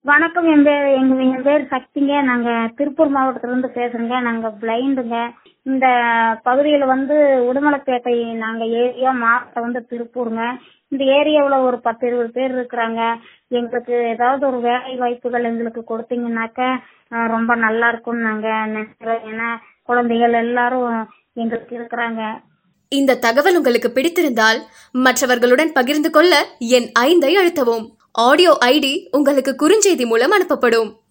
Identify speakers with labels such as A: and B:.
A: வணக்கம் என் பேர் எங்க என் பேர் சக்திங்க நாங்க திருப்பூர் மாவட்டத்துல இருந்து பேசுறோங்க நாங்க பிளைண்டுங்க இந்த பகுதியில வந்து உடுமலைப்பேட்டை நாங்க ஏரியா மாவட்டம் வந்து திருப்பூருங்க இந்த ஏரியாவுல ஒரு பத்து இருபது பேர் இருக்கிறாங்க எங்களுக்கு ஏதாவது ஒரு வேலை வாய்ப்புகள் எங்களுக்கு கொடுத்தீங்கன்னாக்க அஹ், ரொம்ப நல்லா இருக்கும்னு நாங்க நினைக்கிறோம் ஏன்னா குழந்தைகள் எல்லாரும் எங்களுக்கு இருக்கிறாங்க
B: இந்த தகவல் உங்களுக்கு பிடித்திருந்தால் மற்றவர்களுடன் பகிர்ந்து கொள்ள என் ஐந்தை அழுத்தவும் ஆடியோ ஐடி உங்களுக்கு குறுஞ்செய்தி மூலம் அனுப்பப்படும்